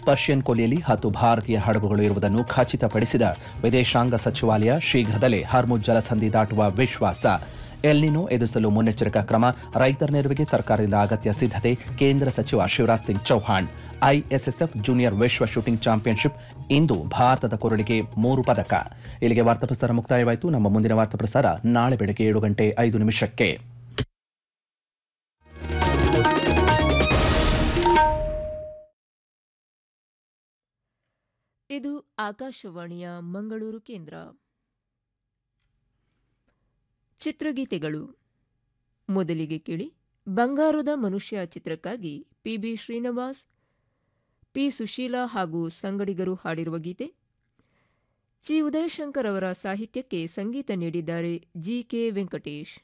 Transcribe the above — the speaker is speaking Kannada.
ಪರ್ಷಿಯನ್ ಕೊಲ್ಲಿಯಲ್ಲಿ ಹತ್ತು ಭಾರತೀಯ ಹಡಗುಗಳು ಇರುವುದನ್ನು ಖಚಿತಪಡಿಸಿದ ವಿದೇಶಾಂಗ ಸಚಿವಾಲಯ ಶೀಘ್ರದಲ್ಲೇ ಹರ್ಮುಜ್ ಜಲಸಂಧಿ ದಾಟುವ ವಿಶ್ವಾಸ ಎಲ್ನಿನೋ ಎದುರಿಸಲು ಮುನ್ನೆಚ್ಚರಿಕಾ ಕ್ರಮ ರೈತರ ನೆರವಿಗೆ ಸರ್ಕಾರದಿಂದ ಅಗತ್ಯ ಸಿದ್ಧತೆ ಕೇಂದ್ರ ಸಚಿವ ಶಿವರಾಜ್ ಸಿಂಗ್ ಚೌಹಾಣ್ ಐಎಸ್ಎಸ್ಎಫ್ ಜೂನಿಯರ್ ವಿಶ್ವ ಶೂಟಿಂಗ್ ಚಾಂಪಿಯನ್ಶಿಪ್ ಇಂದು ಭಾರತದ ಕೊರಳಿಗೆ ಮೂರು ಪದಕ ಇಲ್ಲಿಗೆ ವಾರ್ತಾ ಪ್ರಸಾರ ಮುಕ್ತಾಯವಾಯಿತು ನಮ್ಮ ಮುಂದಿನ ವಾರ್ತಾ ಪ್ರಸಾರ ನಾಳೆ ಬೆಳಗ್ಗೆ ಏಳು ಗಂಟೆ ಐದು ನಿಮಿಷಕ್ಕೆ ಇದು ಆಕಾಶವಾಣಿಯ ಮಂಗಳೂರು ಕೇಂದ್ರ ಚಿತ್ರಗೀತೆಗಳು ಮೊದಲಿಗೆ ಕೇಳಿ ಬಂಗಾರದ ಮನುಷ್ಯ ಚಿತ್ರಕ್ಕಾಗಿ ಪಿಬಿ ಶ್ರೀನಿವಾಸ್ ಪಿ ಸುಶೀಲಾ ಹಾಗೂ ಸಂಗಡಿಗರು ಹಾಡಿರುವ ಗೀತೆ ಚಿ ಉದಯಶಂಕರ್ ಅವರ ಸಾಹಿತ್ಯಕ್ಕೆ ಸಂಗೀತ ನೀಡಿದ್ದಾರೆ ಜಿ ಕೆ ವೆಂಕಟೇಶ್